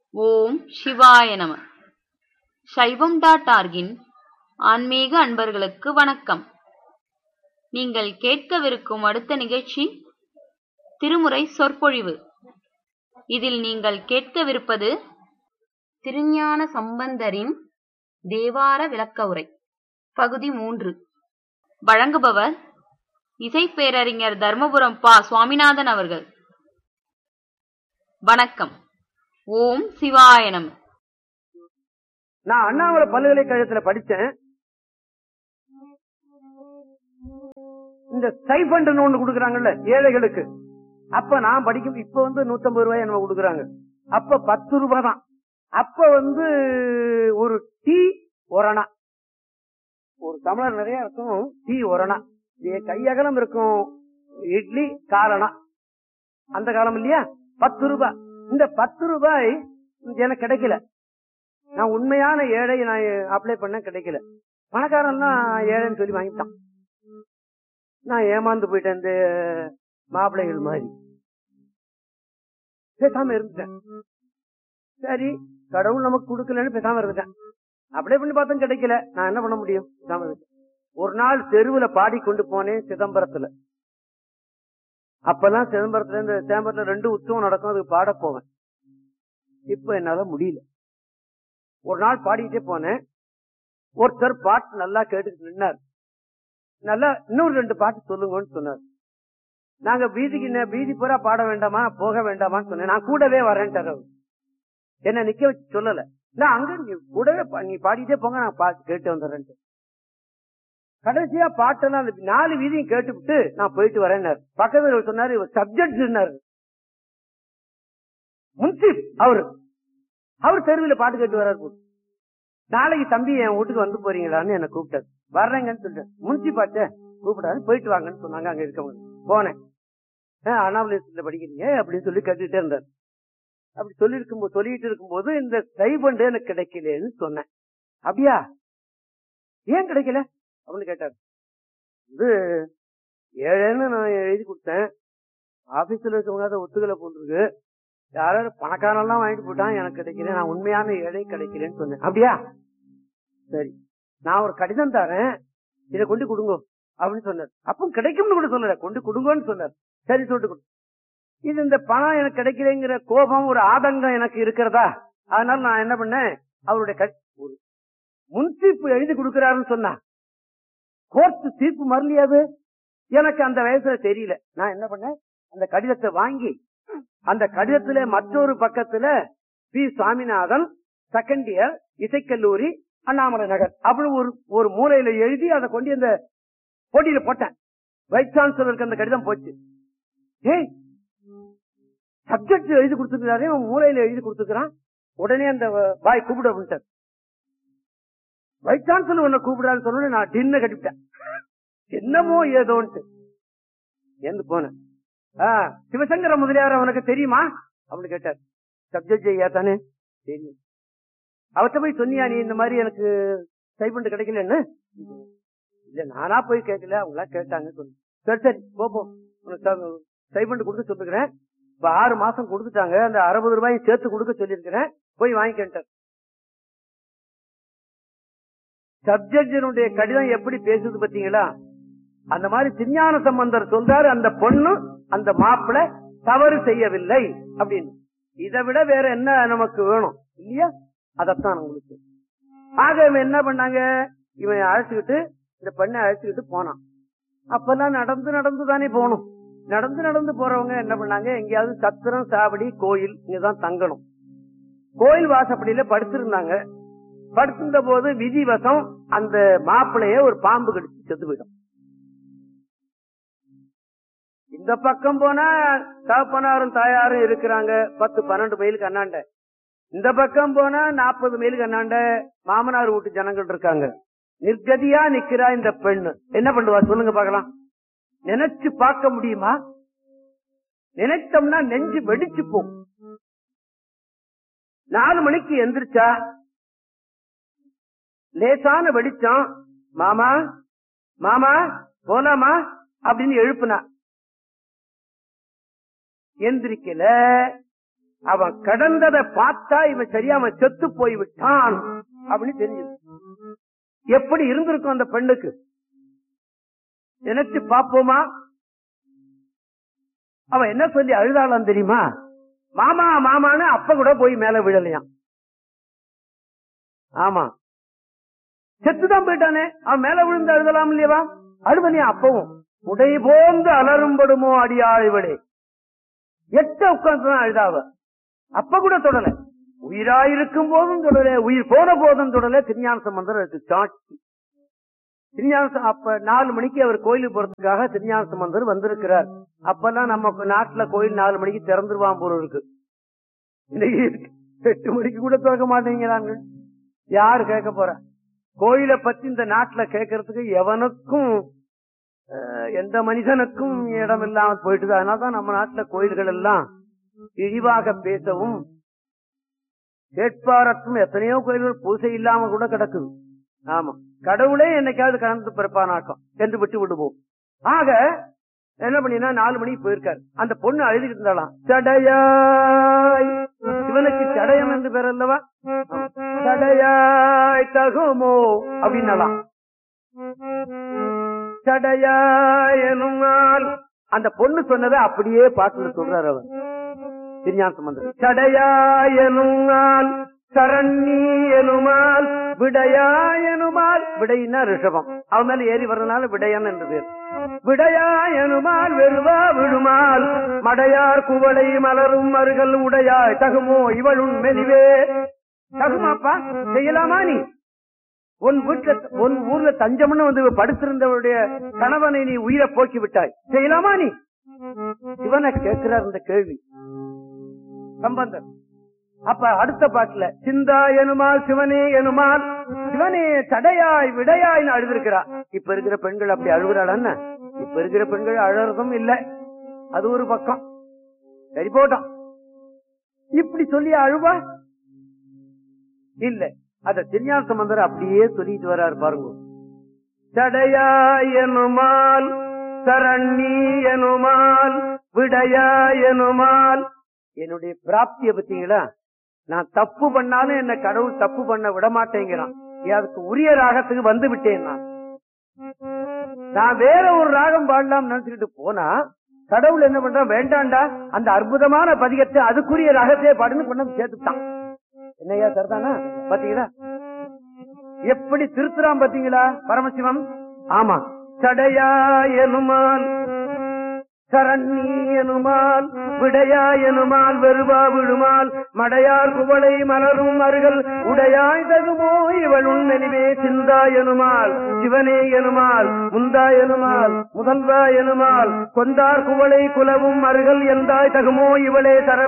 ஓம் சிவாய நம சைவம் டாட் ஆர்கின் ஆன்மீக அன்பர்களுக்கு வணக்கம் நீங்கள் கேட்கவிருக்கும் அடுத்த நிகழ்ச்சி திருமுறை சொற்பொழிவு இதில் நீங்கள் கேட்கவிருப்பது திருஞான சம்பந்தரின் தேவார விளக்க உரை பகுதி மூன்று வழங்குபவர் இசைப்பேரறிஞர் தர்மபுரம் பா சுவாமிநாதன் அவர்கள் வணக்கம் ஓம் சிவாய நம நான் அண்ணாமலை பல்கலைக்கழகத்துல படிச்சேன் இந்த ஸ்டைஃபண்ட் ஒண்ணு குடுக்கறாங்கல்ல ஏழைகளுக்கு அப்ப நான் படிக்கும் இப்ப வந்து நூத்தம்பது ரூபாய் நம்ம குடுக்கறாங்க அப்ப பத்து ரூபாய் தான் அப்ப வந்து ஒரு டீ ஒரணா ஒரு தமிழர் நிறைய இருக்கும் டீ ஒரணா இது கையகலம் இருக்கும் இட்லி காரணா அந்த காலம் இல்லையா பத்து ரூபாய் இந்த பத்து ரூபாய் எனக்கு கிடைக்கல நான் உண்மையான ஏழை நான் அப்ளை பண்ண கிடைக்கல பணக்காரன் ஏழைன்னு சொல்லி வாங்கிட்டான் நான் ஏமாந்து போயிட்டேன் இந்த மாப்பிள்ளைகள் மாதிரி பேசாம இருந்துட்டேன் சரி கடவுள் நமக்கு கொடுக்கலன்னு பேசாம இருந்துட்டேன் அப்ளை பண்ணி பார்த்தோம் கிடைக்கல நான் என்ன பண்ண முடியும் பேசாம இருந்துட்டேன் ஒரு நாள் தெருவுல பாடிக்கொண்டு போனேன் சிதம்பரத்துல அப்பெல்லாம் சிதம்பரத்துல இந்த சிதம்பரத்துல ரெண்டு உற்சவம் நடக்கும் அதுக்கு பாட போவேன் இப்ப என்னால முடியல ஒரு நாள் பாடிக்கிட்டே போனேன் ஒருத்தர் பாட்டு நல்லா கேட்டுக்கிட்டு நின்னார் நல்லா இன்னொரு ரெண்டு பாட்டு சொல்லுங்கன்னு சொன்னார் நாங்க வீதிக்கு நே- வீதி பூரா பாட வேண்டாமா போக வேண்டாமான்னு சொன்னேன் நான் கூடவே வரேன்ட்டார் அவர் என்ன நிக்க வச்சு சொல்லல நான் அங்க நீ கூடவே பா- நீ பாடிட்டே போங்க நான் பாட்டு கேட்டு வந்துடுறேன்ட்டு கடைசியா பாட்டெல்லாம் அந்த நாலு வீதியும் கேட்டுவிட்டு நான் போயிட்டு வரேன்னாரு பக்கத்துல சொன்னாரு சப்ஜெக்ட் இருந்தாரு முன்சிப் அவரு அவர் தெருவில் பாட்டு கேட்டு வர்றாரு போல. நாளைக்கு தம்பி என் வீட்டுக்கு வந்து போறீங்களான்னு என்ன கூப்பிட்டாரு வர்றேங்கன்னு சொல்லிட்டேன் முன்சி பாட்டு கூப்பிடாது போயிட்டு வாங்கன்னு சொன்னாங்க அங்க இருக்கவங்க போனேன் அனாவலேசத்துல படிக்கிறீங்க அப்படின்னு சொல்லி கேட்டுட்டே இருந்தார் அப்படி சொல்லி இருக்கும்போது சொல்லிட்டு இருக்கும்போது இந்த ஸ்டைபண்ட் எனக்கு கிடைக்கலன்னு சொன்னேன் அப்படியா ஏன் கிடைக்கல அப்படின்னு கேட்டார் இது ஏழைன்னு நான் எழுதி கொடுத்தேன் ஆபீஸ்ல இருக்கவங்க அதை ஒத்துக்கலை போட்டுருக்கு யாராவது பணக்காரெல்லாம் வாங்கிட்டு போட்டான் எனக்கு கிடைக்கல நான் உண்மையான ஏழை கிடைக்கலன்னு சொன்னேன் அப்படியா சரி நான் ஒரு கடிதம் தரேன் இதை கொண்டு கொடுங்க அப்படின்னு சொன்னார் அப்போ கிடைக்கும்னு கூட சொல்லல கொண்டு கொடுங்கன்னு சொன்னார் சரி சொல்லிட்டு கொடு. இது இந்த பணம் எனக்கு கிடைக்கலங்கிற கோபம் ஒரு ஆதங்கம் எனக்கு இருக்கிறதா அதனால நான் என்ன பண்ணேன் அவருடைய க- ஒரு முன்சீப்பு எழுதி கொடுக்கிறாருன்னு சொன்னா கோர்ட் தீர்ப்பு மறலியாது எனக்கு அந்த வயசுல தெரியல நான் என்ன பண்ணேன் அந்த கடிதத்தை வாங்கி அந்த கடிதத்துல மற்றொரு பக்கத்துல பி சுவாமிநாதன் செகண்ட் இயர் இசைக்கல்லூரி அண்ணாமலை நகர் அப்படி ஒரு ஒரு மூலையில எழுதி அதை கொண்டு அந்த போட்டியில போட்டேன் வைஸ் சான்சலருக்கு அந்த கடிதம் போச்சு ஏய் சப்ஜெக்ட் எழுதி கொடுத்துருக்காரு அவன் மூலையில எழுதி கொடுத்துக்கிறான் உடனே அந்த பாய் கூப்பிட அப்படின்ட்டார் வைஸ் சான்சலர் உன்னை கூப்பிடான்னு சொன்னோட நான் டின்ன கட்டிவிட்டேன் என்னமோ ஏதோன்ட்டு எந்து போனேன் ஆ, சிவசங்கர முதலியார் அவனுக்கு தெரியுமா அப்படின்னு கேட்டார் சப்ஜெக்ட் ஐயா தானே தெரியும் அவர்கிட்ட போய் சொன்னியா நீ இந்த மாதிரி எனக்கு ஸ்டைபண்ட் கிடைக்கலன்னு இல்ல நானா போய் கேட்கல அவங்களா கேட்டாங்க சொன்னேன் சரி சரி போப்போம் உனக்கு ஸ்டைபண்ட் கொடுக்க சொல்லுகிறேன் இப்ப ஆறு மாசம் கொடுத்துட்டாங்க அந்த அறுபது ரூபாயும் சேர்த்து கொடுக்க சொல்லியிருக்கிறேன் போய் வாங்கிக்கிட்டார் சப்ஜெக்டினுடைய கடிதம் எப்படி பேசுது பாத்தீங்களா அந்த மாதிரி திருஞான சம்பந்தர் சொல்றாரு அந்த பொண்ணு அந்த மாப்பிளை தவறு செய்யவில்லை அப்படின்னு இதை விட வேற என்ன நமக்கு வேணும் இல்லையா அதத்தான் உங்களுக்கு ஆக இவன் என்ன பண்ணாங்க இவன் அழைச்சுக்கிட்டு இந்த பெண்ணை அழைச்சுக்கிட்டு போனான் அப்பெல்லாம் நடந்து நடந்து தானே போகணும் நடந்து நடந்து போறவங்க என்ன பண்ணாங்க எங்கேயாவது சத்திரம் சாவடி கோயில் இங்கதான் தங்கணும் கோயில் வாசப்படியில படுத்திருந்தாங்க படுத்திருந்த போது விதிவசம் அந்த மாப்பிளைய ஒரு பாம்பு கடிச்சு செத்து போயிடும் இந்த பக்கம் போனா தகப்பனாரும் தாயாரும் இருக்கிறாங்க பத்து பன்னெண்டு மைலுக்கு அண்ணாண்ட இந்த பக்கம் போனா நாற்பது மைலுக்கு அண்ணாண்ட மாமனார் வீட்டு ஜனங்கள் இருக்காங்க நிர்கதியா நிக்கிறா இந்த பெண்ணு என்ன பண்ணுவா சொல்லுங்க பார்க்கலாம் நினைச்சு பார்க்க முடியுமா நினைச்சோம்னா நெஞ்சு வெடிச்சு போகும் நாலு மணிக்கு எந்திரிச்சா லேசான வெடிச்சம் மாமா மாமா போலாமா அப்படின்னு எழுப்புனா எந்திரிக்கல அவன் கடந்ததை பார்த்தா இவன் சரியா அவன் செத்து போய் விட்டான் அப்படின்னு தெரிஞ்சது எப்படி இருந்திருக்கும் அந்த பெண்ணுக்கு நினைச்சு பாப்போமா அவன் என்ன சொல்லி அழுதாளாம் தெரியுமா மாமா மாமான்னு அப்ப கூட போய் மேல விழலையாம் ஆமா செத்துதான் போயிட்டானே அவன் மேல விழுந்து அழுதலாம் இல்லையவா அழுவனே அப்பவும் உடை போந்து அலரும்படுமோ அடியாழ்வளே எட்ட உட்கார்ந்துதான் அழுதாவ அப்ப கூட தொடல உயிராயிருக்கும் போதும் தொடல உயிர் போன போதும் தொடல திருஞான சம்பந்தர் அதுக்கு சாட்சி திருஞான ச- அப்ப நாலு மணிக்கு அவர் கோயிலுக்கு போறதுக்காக திருஞான சம்பந்தர் வந்திருக்கிறார் அப்பெல்லாம் நம்ம நாட்டுல கோயில் நாலு மணிக்கு திறந்துருவான் போல இருக்கு இன்னைக்கு எட்டு மணிக்கு கூட திறக்க மாட்டேங்கிறாங்க யாரு கேட்க போற கோயிலை பத்தி இந்த நாட்டுல கேட்கறதுக்கு எவனுக்கும் அஹ், எந்த மனிதனுக்கும் இடம் இல்லாம போயிட்டுது அதனாலதான் நம்ம நாட்டுல கோயில்கள் எல்லாம் இழிவாக பேசவும் கேட்பாரத்தும் எத்தனையோ கோயில்கள் பூசை இல்லாம கூட கிடக்குது ஆமா கடவுளே என்னைக்காவது கலந்து பிறப்பானாக்கம் என்று விட்டு விடுவோம் ஆக என்ன பண்ணினா நாலு மணிக்கு போயிருக்காரு அந்த பொண்ணு அழுதுகிட்டு இருந்தாலாம் சடையாய் இவனுக்கு சடயம் என்று பேர் அல்லவா சடையாய் தகுமோ அப்படின்னலாம் சடையாய் எனும் நாள் அந்த பொண்ணு சொன்னதை அப்படியே பாட்டுல சொல்றாரு அவர் திருஞான சம்பந்தர் சடையாய் எனும் நாள் சரண்ணி எனுமால் விடையா எனுமால் விடையினா ரிஷபம் அவன் மேல ஏறி வர்றதுனால விடையன் என்று பேர் விடையா எனுமால் வெறுவா விழுமால் மடையார் குவளை மலரும் மருகல் உடையாய் தகுமோ இவளும் மெலிவே தகுமாப்பா செய்யலாமா நீ உன் வீட்டுல உன் ஊர்ல தஞ்சம்னு வந்து படுத்திருந்தவருடைய கணவனை நீ உயிரை போக்கி விட்டாய் செய்யலாமா நீ சிவனை கேட்கிறார் இந்த கேள்வி சம்பந்தர் அப்ப அடுத்த பாட்டுல சிந்தா எனுமால் சிவனே எனுமால் சிவனே தடையாய் விடையாய்னு அழுதிருக்கிறா இப்ப இருக்கிற பெண்கள் அப்படி அழுகுறாள் இப்ப இருக்கிற பெண்கள் அழறதும் இல்ல அது ஒரு பக்கம் சரி போட்டோம் இப்படி சொல்லி அழுவா இல்ல அத திருஞான சம்பந்தர் அப்படியே சொல்லிட்டு வர்றாரு பாருங்க தடையாய் எனுமால் சரண்ணி எனுமால் விடையாய் எனுமால் என்னுடைய பிராப்திய பத்தீங்களா நான் தப்பு பண்ணாலும் என்ன கடவுள் தப்பு பண்ண விட மாட்டேங்கிறான் அதுக்கு உரிய ராகத்துக்கு வந்து விட்டேன் நான் நான் வேற ஒரு ராகம் பாடலாம் நினைச்சுக்கிட்டு போனா கடவுள் என்ன பண்றான் வேண்டாண்டா அந்த அற்புதமான பதிகத்தை அதுக்குரிய ராகத்தையே பாடுன்னு கொண்டு வந்து சேர்த்துட்டான் என்னையா சரிதானா பாத்தீங்களா எப்படி திருத்துறான் பாத்தீங்களா பரமசிவம் ஆமா சடையா எனுமால் சரண்ணி எனுமால் விடையா எனுமால் வெறுவா விழுமால் மடையார் குவளை மலரும் அருகல் உடையாய் தகுமோ இவள் உண்மெனிவே சிந்தா எனுமால் சிவனே எனுமால் முந்தா எனுமால் முதல்வா எனுமால் கொந்தார் குவளை குலவும் அருகல் எந்தாய் தகுமோ இவளே சரண